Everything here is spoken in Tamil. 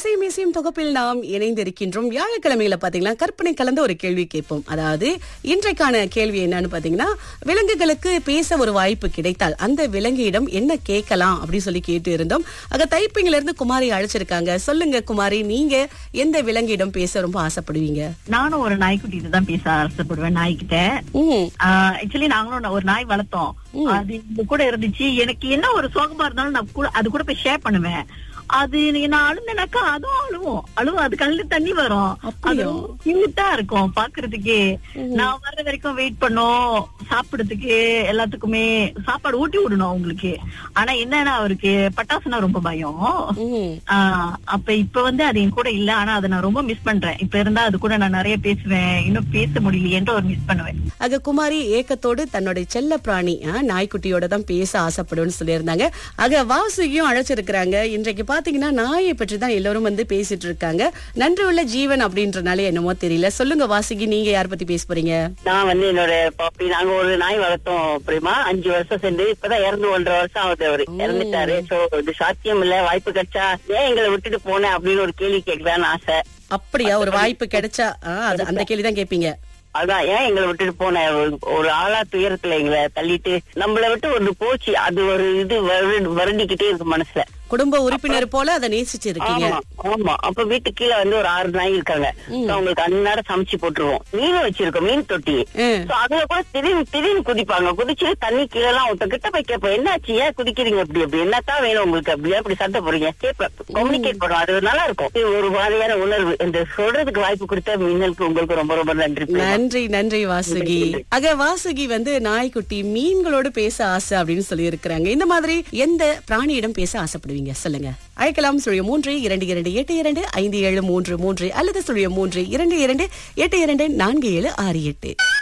இசையும் இசையும் தொகுப்பில் நாம் இணைந்திருக்கின்றோம் வியாழக்கிழமையில பாத்தீங்கன்னா கற்பனை கலந்த ஒரு கேள்வி கேட்போம் அதாவது இன்றைக்கான கேள்வி என்னன்னு பாத்தீங்கன்னா விலங்குகளுக்கு பேச ஒரு வாய்ப்பு கிடைத்தால் அந்த விலங்கிடம் என்ன கேட்கலாம் அப்படின்னு சொல்லி கேட்டு இருந்தோம் ஆக தைப்பிங்ல இருந்து குமாரி அழைச்சிருக்காங்க சொல்லுங்க குமாரி நீங்க எந்த விலங்கிடம் பேச ரொம்ப ஆசைப்படுவீங்க நானும் ஒரு நாய்க்குட்டிட்டு தான் பேச ஆசைப்படுவேன் நாய்கிட்ட ம் ஆக்சுவலி நாங்களும் ஒரு நாய் வளர்த்தோம் அது இது கூட இருந்துச்சு எனக்கு என்ன ஒரு சோகமா இருந்தாலும் நான் கூட அது கூட போய் ஷேர் பண்ணுவேன் அது நான் அழுந்தனாக்கா அதுவும் அழுவும் அழுவும் அது கண்ணு தண்ணி வரும் அது அப்படியா? கியூட்டா இருக்கும் பாக்குறதுக்கு நான் வர்ற வரைக்கும் வெயிட் பண்ணோம் சாப்பிடுறதுக்கு எல்லாத்துக்குமே சாப்பாடு ஊட்டி விடணும் அவங்களுக்கு ஆனா என்னன்னா அவருக்கு பட்டாசுனா ரொம்ப பயம் ம் ஆஹ் அப்ப இப்ப வந்து அது என் கூட இல்ல ஆனா அதை நான் ரொம்ப மிஸ் பண்றேன் இப்ப இருந்தா அது கூட நான் நிறைய பேசுவேன் இன்னும் பேச முடியலையேன்ற ஒரு மிஸ் பண்ணுவேன் ஆக குமாரி ஏக்கத்தோடு தன்னுடைய செல்ல பிராணி ஆ, நாய்க்குட்டியோட தான் பேச ஆசைப்படும்னு சொல்லியிருந்தாங்க ஆக வாசுகியும் அழைச்சிருக்கிறாங்க இன்றைக்கு பாத்தீங்கன்னா நாயை பற்றி தான் எல்லாரும் வந்து பேசிட்டு இருக்காங்க நன்றி உள்ள ஜீவன் அப்படின்றனால என்னமோ தெரியல சொல்லுங்க வாசுகி நீங்க யார் பத்தி பேச போறீங்க நான் வந்து என்னோட பாப்பி நாங்க ஒரு நாய் வளர்த்தோம் பிரேமா அஞ்சு வருஷம் சேர்ந்து இப்பதான் இறந்து ஒன்றரை வருஷம் ஆகுது அவரு இறந்துட்டாரு சோ இது சாத்தியம் இல்ல வாய்ப்பு கிடைச்சா ஏன் எங்களை விட்டுட்டு போனேன் அப்படின்னு ஒரு கேள்வி கேட்கலான்னு ஆசை அப்படியா ஒரு வாய்ப்பு கிடைச்சா ஆ, அது அந்த கேள்வி தான் கேட்பீங்க அதான் ஏன் எங்களை விட்டுட்டு போன ஒரு- ஒரு ஆளா துயரத்துல எங்களை தள்ளிட்டு நம்மள விட்டு ஒண்ணு போச்சு அது ஒரு இது வருடி- வருடிக்கிட்டே இருக்கு மனசுல குடும்ப உறுப்பினர் போல அதை நேசிச்சு இருக்கீங்க ஆமா ஆமா அப்ப வீட்டுக்கு கீழே வந்து ஒரு ஆறு நாய் இருக்காங்க So, அவங்களுக்கு அந்நேரம் சமைச்சு போட்டுருவோம் மீன் வச்சிருக்கோம் மீன் தொட்டி ம். So, அதுல கூட திடீர்னு திடீர்னு குதிப்பாங்க குதிச்சு தண்ணி கீழே எல்லாம் ஒருத்த கிட்ட போய் கேட்போம் என்னாச்சு ஏன் குதிக்கிறீங்க அப்படி அப்படி என்னத்தான் வேணும் உங்களுக்கு அப்படியே அப்படி சண்டை போறீங்க கேட்பேன் கம்யூனிகேட் பண்ணுவோம் அது நல்லா இருக்கும் இது ஒரு மாதிரியான உணர்வு இந்த சொல்றதுக்கு வாய்ப்பு கொடுத்த மின்னலுக்கு உங்களுக்கு ரொம்ப ரொம்ப நன்றி நன்றி நன்றி வாசுகி ஆக வாசுகி வந்து நாய்க்குட்டி மீன்களோடு பேச ஆசை அப்படின்னு சொல்லி இருக்கிறாங்க இந்த மாதிரி எந்த பிராணியிடம் பேச ஆசைப்படுவீங்க சொல்லுங்க அழைக்கலாம் சுழிய மூன்று இரண்டு இரண்டு எட்டு இரண்டு ஐந்து ஏழு மூன்று மூன்று அல்லது சுழிய மூன்று இரண்டு இரண்டு எட்டு இரண்டு நான்கு ஏழு ஆறு எட்டு